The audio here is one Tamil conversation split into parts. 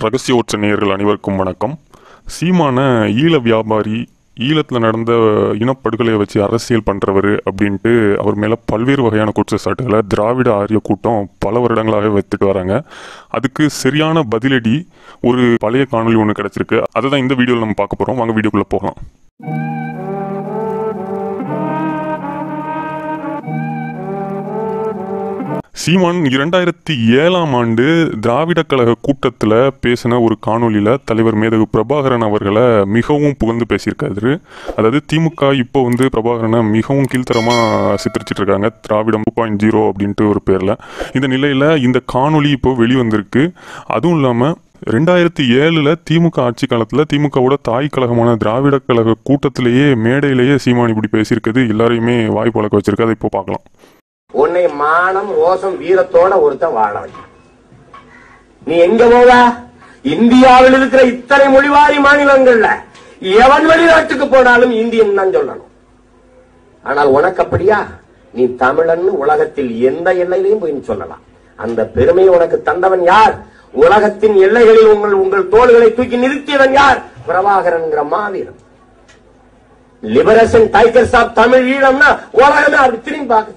ரகசிய உச்ச நேயர்கள் அனைவருக்கும் வணக்கம் சீமான ஈழ வியாபாரி ஈழத்தில் நடந்த இனப்படுகொலையை வச்சு அரசியல் பண்ணுறவர் அப்படின்ட்டு அவர் மேலே பல்வேறு வகையான குற்றச்சாட்டுகளை திராவிட ஆரிய கூட்டம் பல வருடங்களாக வைத்துட்டு வராங்க அதுக்கு சரியான பதிலடி ஒரு பழைய காணொளி ஒன்று கிடச்சிருக்கு அதை தான் இந்த வீடியோவில் நம்ம பார்க்க போகிறோம் வாங்க வீடியோக்குள்ளே போகலாம் சீமான் இரண்டாயிரத்தி ஏழாம் ஆண்டு திராவிட கழக கூட்டத்தில் பேசின ஒரு காணொலியில் தலைவர் மேதகு பிரபாகரன் அவர்களை மிகவும் புகழ்ந்து பேசியிருக்காரு அதாவது திமுக இப்போ வந்து பிரபாகரனை மிகவும் கீழ்த்தரமாக சித்தரிச்சிட்டு இருக்காங்க திராவிடம் டூ பாயிண்ட் ஜீரோ அப்படின்ட்டு ஒரு பேரில் இந்த நிலையில் இந்த காணொளி இப்போ வெளிவந்திருக்கு அதுவும் இல்லாமல் ரெண்டாயிரத்தி ஏழில் திமுக ஆட்சி காலத்தில் திமுகவோட தாய் கழகமான திராவிட கழக கூட்டத்திலேயே மேடையிலேயே சீமான் இப்படி பேசியிருக்கிறது எல்லாரையுமே வாய் பழக்க வச்சிருக்கு அதை இப்போ பார்க்கலாம் உன்னை மானம் ரோசம் வீரத்தோட ஒருத்தன் வாழ வைக்கும் நீ எங்க போவ இந்தியாவில் இருக்கிற இத்தனை மொழிவாரி மாநிலங்கள்ல எவன் வெளிநாட்டுக்கு போனாலும் இந்தியன் தான் சொல்லணும் ஆனால் உனக்கு அப்படியா நீ தமிழன் உலகத்தில் எந்த எல்லையிலையும் போய் நீ சொல்லலாம் அந்த பெருமையை உனக்கு தந்தவன் யார் உலகத்தின் எல்லைகளில் உங்கள் உங்கள் தோள்களை தூக்கி நிறுத்தியவன் யார் பிரபாகரன்கிற மாவீரன் லிபரேஷன் டைகர்ஸ் ஆஃப் தமிழ் ஈழம்னா உலகமே அப்படி திரும்பி பாக்குது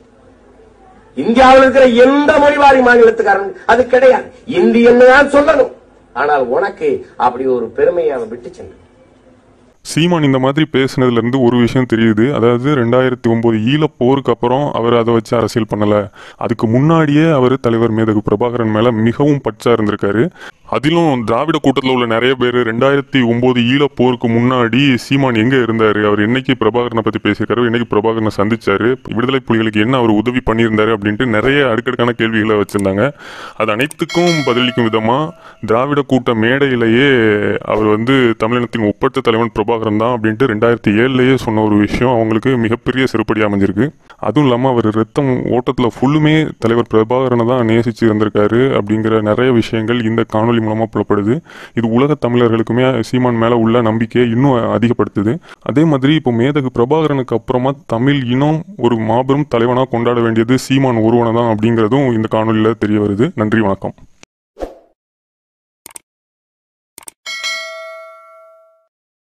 இந்தியாவில் இருக்கிற எந்த மொழிவாரி மாநிலத்துக்காரன் அது கிடையாது இந்தியன்னு தான் சொல்லணும் ஆனால் உனக்கு அப்படி ஒரு பெருமையை அவன் விட்டு சென்று சீமான் இந்த மாதிரி பேசுனதுல இருந்து ஒரு விஷயம் தெரியுது அதாவது ரெண்டாயிரத்தி ஒன்பது ஈழ போருக்கு அப்புறம் அவர் அதை வச்சு அரசியல் பண்ணல அதுக்கு முன்னாடியே அவர் தலைவர் மேதகு பிரபாகரன் மேல மிகவும் பச்சா இருந்திருக்காரு அதிலும் திராவிட கூட்டத்தில் உள்ள நிறைய பேர் ரெண்டாயிரத்தி ஒன்பது ஈழ போருக்கு முன்னாடி சீமான் எங்க இருந்தாரு அவர் என்னைக்கு பிரபாகரனை பத்தி பேசியிருக்காரு என்னைக்கு பிரபாகரனை சந்திச்சாரு விடுதலை புலிகளுக்கு என்ன அவர் உதவி பண்ணியிருந்தாரு அப்படின்ட்டு நிறைய அடுக்கடுக்கான கேள்விகளை வச்சிருந்தாங்க அது அனைத்துக்கும் பதிலளிக்கும் விதமா திராவிட கூட்ட மேடையிலேயே அவர் வந்து தமிழினத்தின் ஒப்பற்ற தலைவன் பிரபாகரன் தான் அப்படின்ட்டு ரெண்டாயிரத்தி ஏழுலயே சொன்ன ஒரு விஷயம் அவங்களுக்கு மிகப்பெரிய செருப்படி அமைஞ்சிருக்கு அதுவும் இல்லாமல் அவர் ரத்தம் ஓட்டத்தில் ஃபுல்லுமே தலைவர் பிரபாகரனை தான் நேசிச்சு இருந்திருக்காரு அப்படிங்கிற நிறைய விஷயங்கள் இந்த காணொலி மூலமாக புலப்படுது இது உலக தமிழர்களுக்குமே சீமான் மேலே உள்ள நம்பிக்கையை இன்னும் அதிகப்படுத்துது அதே மாதிரி இப்போ மேதகு பிரபாகரனுக்கு அப்புறமா தமிழ் இனம் ஒரு மாபெரும் தலைவனாக கொண்டாட வேண்டியது சீமான் ஒருவனை தான் அப்படிங்கிறதும் இந்த காணொலியில் தெரிய வருது நன்றி வணக்கம்